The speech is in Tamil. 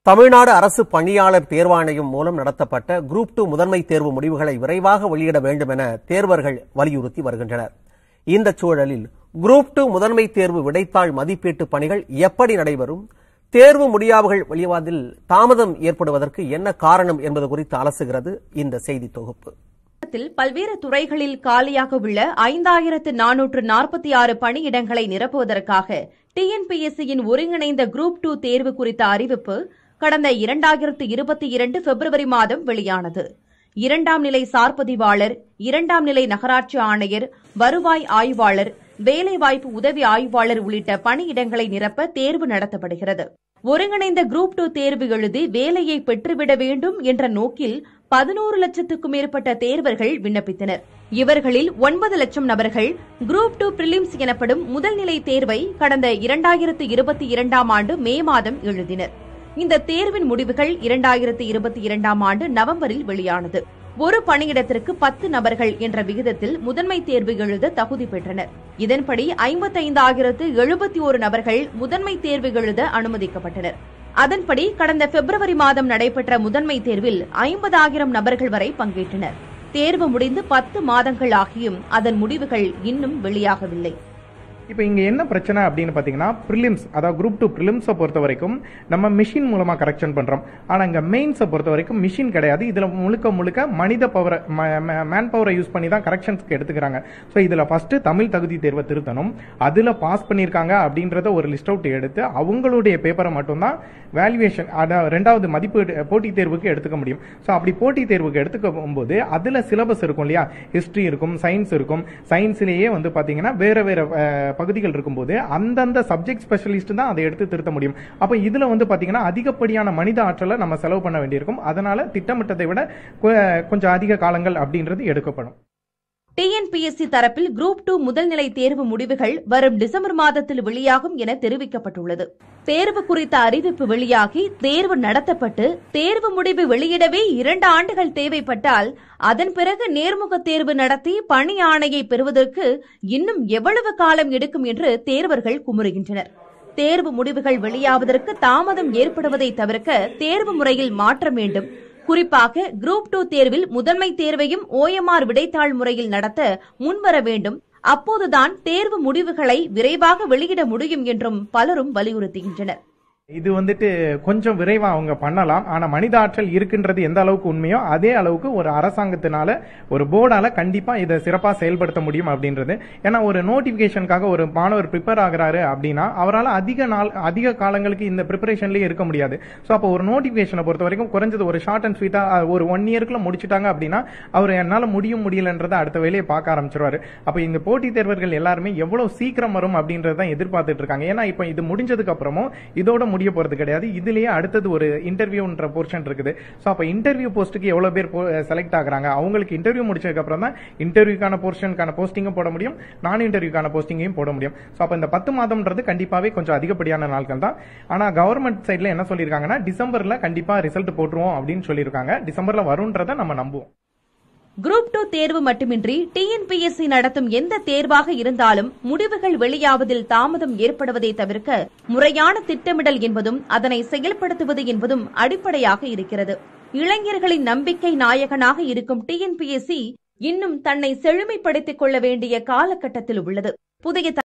தமிழ்நாடு அரசு பணியாளர் தேர்வாணையம் மூலம் நடத்தப்பட்ட குரூப் டூ முதன்மை தேர்வு முடிவுகளை விரைவாக வெளியிட வேண்டும் என தேர்வர்கள் வலியுறுத்தி வருகின்றனர் இந்த சூழலில் குரூப் டூ முதன்மை தேர்வு விடைத்தாள் மதிப்பீட்டு பணிகள் எப்படி நடைபெறும் தேர்வு முடியாவுகள் வெளியாவதில் தாமதம் ஏற்படுவதற்கு என்ன காரணம் என்பது குறித்து அலசுகிறது இந்த செய்தி தொகுப்பு தமிழகத்தில் பல்வேறு துறைகளில் காலியாக உள்ள ஐந்தாயிரத்து நானூற்று நாற்பத்தி ஆறு பணியிடங்களை நிரப்புவதற்காக டிஎன்பிஎஸ்சியின் ஒருங்கிணைந்த குரூப் டூ தேர்வு குறித்த அறிவிப்பு கடந்த இரண்டாயிரத்து இருபத்தி இரண்டு பிப்ரவரி மாதம் வெளியானது இரண்டாம் நிலை சார்பதிவாளர் இரண்டாம் நிலை நகராட்சி ஆணையர் வருவாய் ஆய்வாளர் வேலைவாய்ப்பு உதவி ஆய்வாளர் உள்ளிட்ட பணியிடங்களை நிரப்ப தேர்வு நடத்தப்படுகிறது ஒருங்கிணைந்த குரூப் டூ தேர்வு எழுதி வேலையை பெற்றுவிட வேண்டும் என்ற நோக்கில் பதினோரு லட்சத்துக்கும் மேற்பட்ட தேர்வர்கள் விண்ணப்பித்தனர் இவர்களில் ஒன்பது லட்சம் நபர்கள் குரூப் டூ பிரிலிம்ஸ் எனப்படும் முதல்நிலை தேர்வை கடந்த இரண்டாயிரத்து இருபத்தி இரண்டாம் ஆண்டு மே மாதம் எழுதினர் இந்த தேர்வின் முடிவுகள் இரண்டாயிரத்து இருபத்தி இரண்டாம் ஆண்டு நவம்பரில் வெளியானது ஒரு பணியிடத்திற்கு பத்து நபர்கள் என்ற விகிதத்தில் முதன்மை தேர்வு எழுத தகுதி பெற்றனர் இதன்படி ஐம்பத்தைந்தாயிரத்து எழுபத்தி ஒரு நபர்கள் முதன்மை தேர்வு எழுத அனுமதிக்கப்பட்டனர் அதன்படி கடந்த பிப்ரவரி மாதம் நடைபெற்ற முதன்மை தேர்வில் ஐம்பதாயிரம் நபர்கள் வரை பங்கேற்றனர் தேர்வு முடிந்து பத்து மாதங்கள் ஆகியும் அதன் முடிவுகள் இன்னும் வெளியாகவில்லை இப்போ இங்கே என்ன பிரச்சனை அப்படின்னு பார்த்தீங்கன்னா ப்ரிலிம்ஸ் அதாவது குரூப் டூ ப்ரிலிம்ஸை பொறுத்த வரைக்கும் நம்ம மிஷின் மூலமாக கரெக்ஷன் பண்ணுறோம் ஆனால் இங்கே மெயின்ஸை பொறுத்த வரைக்கும் மிஷின் கிடையாது இதில் முழுக்க முழுக்க மனித பவரை மேன் பவரை யூஸ் பண்ணி தான் கரெக்ஷன்ஸ்க்கு எடுத்துக்கிறாங்க ஸோ இதில் ஃபஸ்ட்டு தமிழ் தகுதி தேர்வை திருத்தணும் அதில் பாஸ் பண்ணியிருக்காங்க அப்படின்றத ஒரு லிஸ்ட் அவுட் எடுத்து அவங்களுடைய பேப்பரை மட்டும்தான் வேல்யூவேஷன் அதாவது ரெண்டாவது மதிப்பு போட்டித் தேர்வுக்கு எடுத்துக்க முடியும் ஸோ அப்படி போட்டித் தேர்வுக்கு எடுத்துக்கும் போது அதில் சிலபஸ் இருக்கும் இல்லையா ஹிஸ்ட்ரி இருக்கும் சயின்ஸ் இருக்கும் சயின்ஸ்லேயே வந்து பார்த்தீங்கன்னா வேறு வேறு பகுதிகள் இருக்கும்போது அந்தந்த சப்ஜெக்ட் ஸ்பெஷலிஸ்ட் தான் அதை எடுத்து திருத்த முடியும் அப்போ இதில் வந்து பார்த்தீங்கன்னா அதிகப்படியான மனித ஆற்றலை நம்ம செலவு பண்ண வேண்டியிருக்கும் அதனால திட்டமிட்டதை விட கொ- கொஞ்சம் அதிக காலங்கள் அப்படின்றது எடுக்கப்படும் டிஎன்பிஎஸ்சி தரப்பில் குரூப் டூ முதல்நிலை தேர்வு முடிவுகள் வரும் டிசம்பர் மாதத்தில் வெளியாகும் என தெரிவிக்கப்பட்டுள்ளது தேர்வு குறித்த அறிவிப்பு வெளியாகி தேர்வு நடத்தப்பட்டு தேர்வு முடிவு வெளியிடவே இரண்டு ஆண்டுகள் தேவைப்பட்டால் அதன் பிறகு நேர்முக தேர்வு நடத்தி பணி ஆணையை பெறுவதற்கு இன்னும் எவ்வளவு காலம் எடுக்கும் என்று தேர்வர்கள் குமுறுகின்றனர் தேர்வு முடிவுகள் வெளியாவதற்கு தாமதம் ஏற்படுவதை தவிர்க்க தேர்வு முறையில் மாற்றம் வேண்டும் குறிப்பாக குரூப் டூ தேர்வில் முதன்மை தேர்வையும் ஓஎம்ஆர் விடைத்தாள் முறையில் நடத்த முன்வர வேண்டும் அப்போதுதான் தேர்வு முடிவுகளை விரைவாக வெளியிட முடியும் என்றும் பலரும் வலியுறுத்துகின்றனர் இது வந்துட்டு கொஞ்சம் விரைவா அவங்க பண்ணலாம் ஆனா மனித ஆற்றல் இருக்குன்றது எந்த அளவுக்கு உண்மையோ அதே அளவுக்கு ஒரு அரசாங்கத்தினால ஒரு போர்டால கண்டிப்பா இதை சிறப்பா செயல்படுத்த முடியும் அப்படின்றது ஏன்னா ஒரு நோட்டிபிகேஷனுக்காக ஒரு மாணவர் ப்ரிப்பேர் ஆகுறாரு அப்படின்னா அவரால் அதிக நாள் அதிக காலங்களுக்கு இந்த ப்ரிப்பரேஷன்லயே இருக்க முடியாது ஸோ அப்போ ஒரு நோட்டிபிகேஷனை பொறுத்த வரைக்கும் குறைஞ்சது ஒரு ஷார்ட் அண்ட் ஸ்வீட்டா ஒரு ஒன் இயர்க்குள்ள முடிச்சுட்டாங்க அப்படின்னா அவர் என்னால முடியும் முடியலன்றதை அடுத்த வேலையை பார்க்க ஆரம்பிச்சிருவாரு அப்போ இந்த போட்டித் தேர்வர்கள் எல்லாருமே எவ்வளவு சீக்கிரம் வரும் அப்படின்றத எதிர்பார்த்துட்டு இருக்காங்க ஏன்னா இப்போ இது முடிஞ்சதுக்கு அப்புறமும் இதோட முடிய போறது கிடையாது இதுலயே அடுத்தது ஒரு இன்டர்வியூன்ற போர்ஷன் இருக்குது ஸோ அப்போ இன்டர்வியூ போஸ்ட்டுக்கு எவ்வளவு பேர் செலக்ட் ஆகுறாங்க அவங்களுக்கு இன்டர்வியூ முடிச்சதுக்கு அப்புறம் தான் இன்டர்வியூக்கான போர்ஷனுக்கான போஸ்டிங்கும் போட முடியும் நான் இன்டர்வியூக்கான போஸ்டிங்கையும் போட முடியும் ஸோ அப்போ இந்த பத்து மாதம்ன்றது கண்டிப்பாவே கொஞ்சம் அதிகப்படியான நாட்கள் தான் ஆனா கவர்மெண்ட் சைட்ல என்ன சொல்லியிருக்காங்கன்னா டிசம்பர்ல கண்டிப்பா ரிசல்ட் போட்டுருவோம் அப்படின்னு சொல்லியிருக்காங்க டிசம்பர்ல வரும்ன்றதை நம்ம நம்புவோம் குரூப் டூ தேர்வு மட்டுமின்றி டிஎன்பிஎஸ்சி நடத்தும் எந்த தேர்வாக இருந்தாலும் முடிவுகள் வெளியாவதில் தாமதம் ஏற்படுவதை தவிர்க்க முறையான திட்டமிடல் என்பதும் அதனை செயல்படுத்துவது என்பதும் அடிப்படையாக இருக்கிறது இளைஞர்களின் நம்பிக்கை நாயகனாக இருக்கும் டிஎன்பிஎஸ்சி இன்னும் தன்னை செழுமைப்படுத்திக் கொள்ள வேண்டிய காலகட்டத்தில் உள்ளது புதிய